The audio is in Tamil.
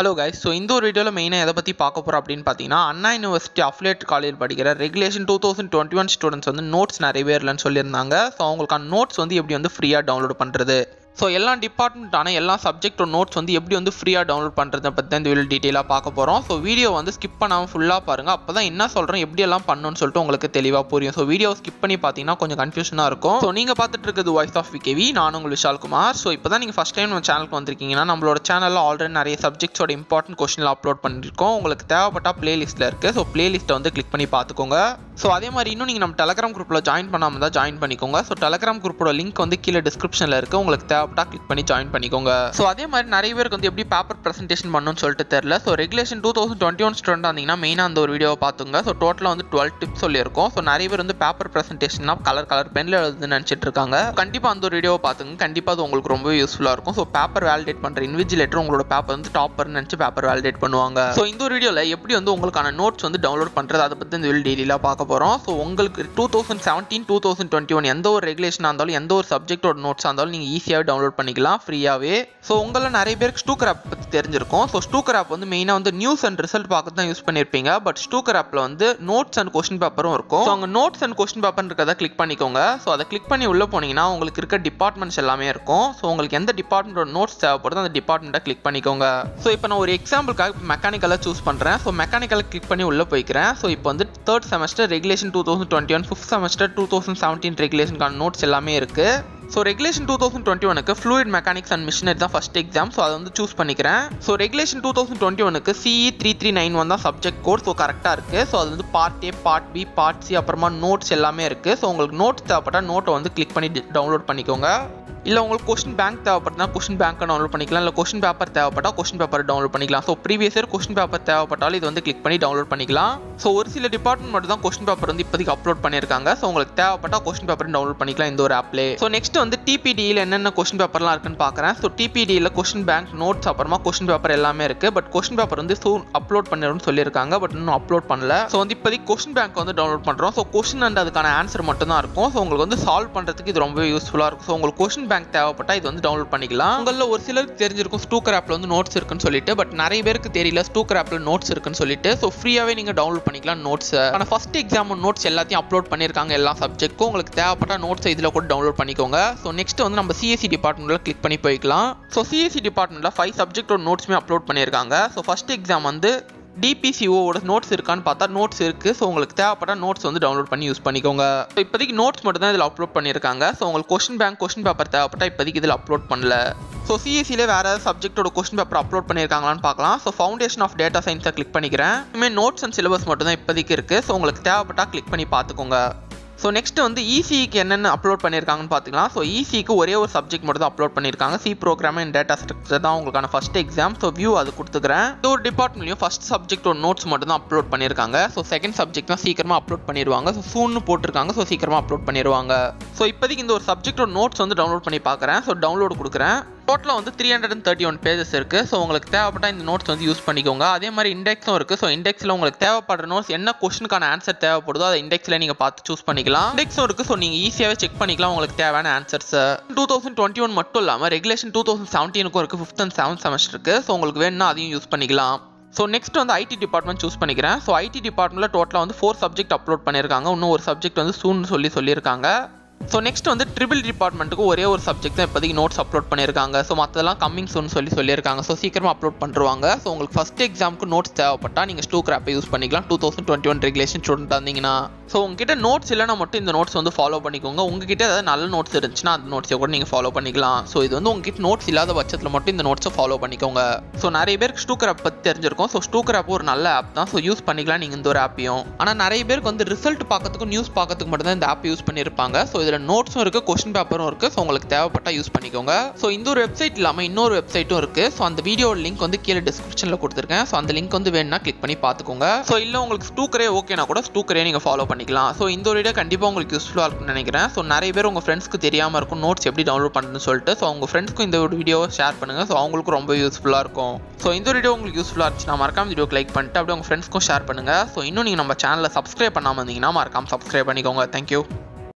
ஹலோ கைஸ் ஸோ இந்த ஒரு வீடியோவில் மெயினாக எதை பற்றி பார்க்க போகிறோம் அப்படின்னு பார்த்தீங்கன்னா அண்ணா யூனிவர்சிட்டி அஃபிலேட் காலேஜ் படிக்கிற regulation two thousand twenty one students வந்து நோட்ஸ் நிறைய பேர் இல்லைன்னு சொல்லியிருந்தாங்க ஸோ அவங்களுக்கான நோட்ஸ் வந்து எப்படி வந்து ஃப்ரீயாக டவுன்லோட் பண்ணுறது ஸோ எல்லா டிபார்ட்மெண்ட்டான எல்லா சப்ஜெக்டோட நோட்ஸ் வந்து எப்படி வந்து ஃப்ரீயாக டவுன்லோட் பண்ணுறதை பற்றி தான் இந்த வீடியோ டீட்டெயிலாக பார்க்க போகிறோம் ஸோ வீடியோ வந்து ஸ்கிப் பண்ணாமல் ஃபுல்லாக பாருங்கள் அப்போ தான் என்ன சொல்கிறேன் எப்படி எல்லாம் பண்ணணும்னு சொல்லிட்டு உங்களுக்கு தெளிவாக புரியும் ஸோ வீடியோ ஸ்கிப் பண்ணி பார்த்தீங்கன்னா கொஞ்சம் கன்ஃபியூஷனாக இருக்கும் ஸோ நீங்கள் பார்த்துட்டு இருக்கிறது வாய்ஸ் ஆஃப் விகேவி நான் உங்கள் விஷால் குமார் ஸோ இப்போ தான் நீங்கள் ஃபஸ்ட் டைம் நம்ம சேனலுக்கு வந்திருக்கீங்கன்னா நம்மளோட சேனலில் ஆல்ரெடி நிறைய சப்ஜெக்ட்ஸோட இம்பார்ட்டன்ட் கொஸ்டினில் அப்லோட் பண்ணியிருக்கோம் உங்களுக்கு தேவைப்பட்ட பிளேலிஸ்ட்டில் இருக்குது ஸோ பிளேலிஸ்ட்டை வந்து கிளிக் பண்ணி பார்த்துக்கோங்க ஸோ அதே மாதிரி இன்னும் நீங்கள் நம்ம டெலகிராம் குரூப்பில் ஜாயின் பண்ணாமல் தான் ஜாயின் பண்ணிக்கோங்க ஸோ டெலகிராம் குரூப்போட லிங்க் வந்து கீழே டிஸ்கிரிப்ஷனில் இருக்குது உங்களுக்கு தேவைப்பட்டா கிளிக் பண்ணி ஜாயின் பண்ணிக்கோங்க ஸோ அதே மாதிரி நிறைய பேருக்கு வந்து எப்படி பேப்பர் ப்ரெசன்டேஷன் பண்ணணும்னு சொல்லிட்டு தெரியல so regulation two thousand twenty one student வந்தீங்கன்னா மெயினாக அந்த ஒரு வீடியோவை பார்த்துங்க ஸோ டோட்டலாக வந்து டுவெல் டிப்ஸ் சொல்லியிருக்கோம் ஸோ நிறைய பேர் வந்து பேப்பர் ப்ரெசன்டேஷன்னா கலர் கலர் பெனில் எழுதுன்னு நினச்சிட்டு இருக்காங்க கண்டிப்பாக அந்த ஒரு வீடியோவை பார்த்துங்க கண்டிப்பாக அது உங்களுக்கு ரொம்ப யூஸ்ஃபுல்லாக இருக்கும் ஸோ பேப்பர் வேலிடேட் பண்ணுற இன்விஜிலேட்டர் உங்களோட பேப்பர் வந்து டாப்பர்னு நினச்சி பேப்பர் வேலிடேட் பண்ணுவாங்க ஸோ இந்த ஒரு வீடியோவில் எப்படி வந்து உங்களுக்கான நோட்ஸ் வந்து டவுன்லோட் பண்ணுறது அதை பற்றி இந்த வீடியோ டெய்லியாக பார்க்க போகிறோம் ஸோ உங்களுக்கு two thousand seventeen two thousand twenty one எந்த ஒரு ரெகுலேஷனாக இருந்தாலும் எந்த ஒரு சப்ஜெக்டோட நோட்ஸாக இருந்தாலும் நீங்கள் ஈஸியாகவே டவுன்லோட் பண்ணிக்கலாம் ஃப்ரீயாகவே ஸோ உங்களில் நிறைய பேருக்கு ஸ்டூக்கர் ஆப் பற்றி தெரிஞ்சிருக்கும் ஸோ ஸ்டூக்கர் ஆப் வந்து மெயினாக வந்து நியூஸ் அண்ட் ரிசல்ட் பார்க்க தான் யூஸ் பண்ணியிருப்பீங்க பட் ஸ்டூக்கர் ஆப்பில் வந்து நோட்ஸ் அண்ட் கொஸ்டின் பேப்பரும் இருக்கும் ஸோ அங்கே நோட்ஸ் அண்ட் கொஸ்டின் பேப்பர் இருக்கிறத கிளிக் பண்ணிக்கோங்க ஸோ அதை கிளிக் பண்ணி உள்ளே போனீங்கன்னா உங்களுக்கு இருக்க டிபார்ட்மெண்ட்ஸ் எல்லாமே இருக்கும் ஸோ உங்களுக்கு எந்த டிபார்ட்மெண்ட்டோட நோட்ஸ் தேவைப்படுதோ அந்த டிபார்ட்மெண்ட்டை கிளிக் பண்ணிக்கோங்க ஸோ இப்போ நான் ஒரு எக்ஸாம்பிளுக்காக மெக்கானிக்கலாக சூஸ் பண்ணுறேன் ஸோ மெக்கானிக்கலை கிளிக் பண்ணி உள்ளே போய்க்கிறேன் ஸோ இப்போ வந்து third semester regulation two thousand twenty one fifth semester two thousand seventeen ரெகுலேஷனுக்கான நோட்ஸ் எல்லாமே இருக்குது so regulation two thousand twenty ஒனுக்கு ஃப்ளூயிட் மெக்கானிக்ஸ் அண்ட் மிஷினரி தான் ஃபஸ்ட் எக்ஸாம் ஸோ அதை வந்து சூஸ் பண்ணிக்கிறேன் so regulation two thousand twenty ஒனுக்கு CE three three nine one தான் சப்ஜெக்ட் கோட் ஸோ கரெக்டாக இருக்குது ஸோ அது வந்து part A part B part C அப்புறமா நோட்ஸ் எல்லாமே இருக்குது ஸோ உங்களுக்கு நோட்ஸ் தேவைப்பட்டால் நோட்டை வந்து கிளிக் பண்ணி டவுன்லோட் பண்ணிக்கோங்க இல்லை உங்களுக்கு கொஸ்டின் பேங்க் தேவைப்பட்டா கொஸ்டின் பேங்க்கை டவுன்லோட் பண்ணிக்கலாம் இல்லை கொஸ்டின் பேப்பர் தேவைப்பட்டால் கொஸ்டின் பேப்பர் டவுன்லோட் பண்ணிக்கலாம் so previous year question paper தேவைப்பட்டாலும் இது வந்து கிளிக் பண்ணி டவுன்லோட் பண்ணிக்கலாம் ஸோ ஒரு சில டிபார்ட்மெண்ட் மட்டும் தான் கொஸ்டின் பேப்பர் வந்து இப்போதைக்கு அப்லோட் பண்ணியிருக்காங்க ஸோ உங்களுக்கு தேவைப்பட்டால் கொஸ்டின் பேப்பர் டவுன்லோட் பண்ணிக்கலாம் இந்த ஒரு ஆப்லே ஸோ நெக்ஸ்ட் வந்து டிபிடியில் என்னென்ன கொஸ்டின் பேப்பர்லாம் இருக்குன்னு பார்க்குறேன் ஸோ டிபிடியில் கொஸ்டின் பேங்க் நோட்ஸ் அப்புறமா கொஸ்டின் பேப்பர் எல்லாமே இருக்குது பட் கொஸ்டின் பேப்பர் வந்து சூன் அப்லோட் பண்ணிடும்னு சொல்லியிருக்காங்க பட் இன்னும் அப்லோட் பண்ணல ஸோ வந்து இப்போதைக்கு கொஸ்டின் பேங்க் வந்து டவுன்லோட் பண்ணுறோம் ஸோ கொஸ்டின் அண்ட் அதுக்கான ஆன்சர் மட்டும் தான் இருக்கும் ஸோ உங்களுக்கு வந்து சால்வ் பண்ணுறதுக்கு இது ரொம்ப யூஸ்ஃபுல்லாக இருக்கும் ஸோ உங்களுக்கு கொஸ்டின் பேங்க் தேவைப்பட்டால் இது வந்து டவுன்லோட் பண்ணிக்கலாம் உங்களில் ஒரு சிலருக்கு தெரிஞ்சிருக்கும் ஸ்டூக்கர் ஆப்பில் வந்து நோட்ஸ் இருக்குன்னு சொல்லிட்டு பட் நிறைய பேருக்கு தெரியல ஸ்டூக்கர் ஆப்பில் நோட்ஸ் இருக்குன்னு சொல்லிட்டு ஸோ ஃப்ரீயாகவே நீங்கள் டவுன்லோட் பண்ணிக்கலாம் நோட்ஸ் ஆனால் ஃபஸ்ட் எக்ஸாம் நோட்ஸ் எல்லாத்தையும் அப்லோட் பண்ணியிருக்காங்க எல்லா சப்ஜெக்ட்க்கும் உங்களுக்கு தேவைப்பட்ட நோட்ஸ் இதில் கூட டவுன்லோட் பண்ணிக்கோங்க ஸோ நெக்ஸ்ட் வந்து நம்ம சிஎஸ்சி டிபார்ட்மெண்ட்டில் கிளிக் பண்ணி போய்க்கலாம் ஸோ சிஎஸ்சி டிபார்ட்மெண்ட்டில் ஃபைவ் சப்ஜெக்டோட நோட்ஸுமே அப்லோட் பண்ணியிருக்காங்க ஸோ ஃபஸ்ட் எக்ஸாம் வந்து டிபிசிஓட நோட்ஸ் இருக்கான்னு பார்த்தா நோட்ஸ் இருக்குது ஸோ உங்களுக்கு தேவைப்பட்ட நோட்ஸ் வந்து டவுன்லோட் பண்ணி யூஸ் பண்ணிக்கோங்க ஸோ இப்போதைக்கு நோட்ஸ் மட்டும் தான் இதில் அப்லோட் பண்ணியிருக்காங்க ஸோ உங்களுக்கு கொஸ்டின் பேங்க் கொஸ்டின் பேப்பர் தேவைப்பட்டா இப்போதைக்கு இதில் அப்லோட் பண்ணல ஸோ சிஎஸ்சியில் வேறு ஏதாவது சப்ஜெக்டோட கொஸ்டின் பேப்பர் அப்லோட் பண்ணியிருக்காங்களான்னு பார்க்கலாம் ஸோ ஃபவுண்டேஷன் ஆஃப் டேட்டா சயின்ஸை கிளிக் பண்ணிக்கிறேன் இனிமேல் நோட்ஸ் அண்ட் சிலபஸ் மட்டும் தான் இப்போதைக்கு இருக்குது ஸோ உங்களுக்கு தேவைப்பட்டா கிளிக் பண்ணி பார்த்துக்கோங்க ஸோ நெக்ஸ்ட் வந்து இசிக்கு என்னென்ன அப்லோட் பண்ணியிருக்காங்கன்னு பார்த்துக்கலாம் ஸோ இசிக்கு ஒரே ஒரு சப்ஜெக்ட் மட்டும் தான் அப்லோட் பண்ணியிருக்காங்க C program and data structure தான் உங்களுக்கான ஃபஸ்ட் எக்ஸாம் ஸோ வியூ அது கொடுத்துக்கிறேன் இந்த ஒரு டிபார்ட்மெண்ட்லையும் ஃபஸ்ட் சப்ஜெக்டோட நோட்ஸ் மட்டும் தான் அப்லோட் பண்ணியிருக்காங்க ஸோ செகண்ட் சப்ஜெக்ட் தான் சீக்கிரமாக அப்லோட் பண்ணிடுவாங்க ஸோ சூன்னு போட்டிருக்காங்க ஸோ சீக்கிரமாக அப்லோட் பண்ணிடுவாங்க ஸோ இப்போதைக்கு இந்த ஒரு சப்ஜெக்டோட நோட்ஸ் வந்து டவுன்லோட் பண்ணி பார்க்குறேன் ஸோ டவுன்லோட் கொடுக்குறேன் டோட்டலாக வந்து three hundred and thirty one pages இருக்குது ஸோ உங்களுக்கு தேவைப்பட்ட இந்த நோட்ஸ் வந்து யூஸ் பண்ணிக்கோங்க அதே மாதிரி இண்டெக்ஸும் இருக்குது ஸோ இண்டெக்ஸில் உங்களுக்கு தேவைப்படுற நோட்ஸ் என்ன கொஸ்டினுக்கான ஆன்சர் தேவைப்படுதோ அதை இண்டெக்ஸில் நீங்கள் பார்த்து சூஸ் பண்ணிக்கலாம் இண்டெக்ஸும் இருக்குது ஸோ நீங்கள் ஈஸியாகவே செக் பண்ணிக்கலாம் உங்களுக்கு தேவையான answers two thousand twenty one மட்டும் இல்லாமல் ரெகுலேஷன் டூ தௌசண்ட் செவன்டீனுக்கும் இருக்குது ஃபிஃப்த் அண்ட் செவன்த் செமஸ்டருக்கு ஸோ உங்களுக்கு வேணும்னா அதையும் யூஸ் பண்ணிக்கலாம் ஸோ நெக்ஸ்ட் வந்து ஐடி டிபார்ட்மெண்ட் சூஸ் பண்ணிக்கிறேன் ஸோ ஐடி டிபார்ட்மெண்ட்டில் டோட்டலாக வந்து ஃபோர் சப்ஜெக்ட் அப்லோட் பண்ணியிருக்காங்க இன்னும் ஒரு சப்ஜெக்ட் வந்து சூன் சொல்லி சொல்லியிருக்காங்க ஸோ நெக்ஸ்ட் வந்து ட்ரிபிள் டிபார்ட்மெண்ட்டுக்கு ஒரே ஒரு சப்ஜெக்ட் தான் இப்போதைக்கு நோட்ஸ் அப்லோட் பண்ணியிருக்காங்க ஸோ மற்றதெல்லாம் கம்மிங் சூன் சொல்லி சொல்லியிருக்காங்க ஸோ சீக்கிரமாக அப்லோட் பண்ணுவாங்க ஸோ உங்களுக்கு ஃபஸ்ட் எக்ஸாமுக்கு நோட்ஸ் தேவைப்பட்டால் நீங்கள் ஸ்டூ கிராப்பை யூஸ் பண்ணிக்கலாம் two thousand twenty one regulation student இருந்தீங்கன்னா ஸோ உங்ககிட்ட நோட்ஸ் இல்லைனா மட்டும் இந்த நோட்ஸ் வந்து ஃபாலோ பண்ணிக்கோங்க உங்ககிட்ட ஏதாவது நல்ல நோட்ஸ் இருந்துச்சுன்னா அந்த நோட்ஸை கூட நீங்கள் ஃபாலோ பண்ணிக்கலாம் ஸோ இது வந்து உங்ககிட்ட நோட்ஸ் இல்லாத பட்சத்தில் மட்டும் இந்த நோட்ஸை ஃபாலோ பண்ணிக்கோங்க ஸோ நிறைய பேருக்கு ஸ்டூக்கர் ஆப் பற்றி தெரிஞ்சிருக்கும் ஸோ ஸ்டூக்கர் ஆப் ஒரு நல்ல ஆப் தான் ஸோ யூஸ் பண்ணிக்கலாம் நீங்கள் இந்த ஒரு ஆப்பையும் ஆனால் நிறைய பேருக்கு வந்து ரிசல்ட் பார்க்கறதுக்கும் நியூஸ் பார்க்கறதுக்கு மட்டும் தான் இந்த ஆப் யூஸ் பண்ணியிருப்பாங்க ஸோ இதில் நோட்ஸும் இருக்குது கொஸ்டின் பேப்பரும் இருக்குது ஸோ உங்களுக்கு தேவைப்பட்டால் யூஸ் பண்ணிக்கோங்க ஸோ இந்த ஒரு வெப்சைட் இல்லாமல் இன்னொரு வெப்சைட்டும் இருக்குது ஸோ அந்த வீடியோ லிங்க் வந்து கீழே டிஸ்கிரிப்ஷனில் கொடுத்துருக்கேன் ஸோ அந்த லிங்க் வந்து வேணும்னா கிளிக் பண்ணி பார்த்துக்கோங்க ஸோ இல்லை உங்களுக்கு ஸ்டூக்கரே ஓகேனா கூட ஸ்டூக்கரே நீங்கள் ஃபாலோ பண்ணிக்கலாம் ஸோ இந்த ஒரு வீடியோ கண்டிப்பாக உங்களுக்கு யூஸ்ஃபுல்லாக இருக்கும்னு நினைக்கிறேன் ஸோ நிறைய பேர் உங்கள் ஃப்ரெண்ட்ஸ்க்கு தெரியாமல் இருக்கும் நோட்ஸ் எப்படி டவுன்லோட் பண்ணுறதுன்னு சொல்லிட்டு ஸோ உங்கள் ஃப்ரெண்ட்ஸ்க்கும் இந்த ஒரு வீடியோவை ஷேர் பண்ணுங்கள் ஸோ அவங்களுக்கும் ரொம்ப யூஸ்ஃபுல்லாக இருக்கும் ஸோ இந்த வீடியோ உங்களுக்கு யூஸ்ஃபுல்லாக இருந்துச்சுன்னா மறக்காம வீடியோக்கு லைக் பண்ணிட்டு அப்படியே உங்கள் ஃப்ரெண்ட்ஸ்க்கும் ஷேர் பண்ணுங்கள் ஸோ இன்னும் நீங்கள் நம்ம சேனலை சப்ஸ்கிரைப் பண்ணாமல் இருந்தீங்கன்னா மறக்காம சப்ஸ்கிரைப் பண்ணிக்கோங்க தேங்க்யூ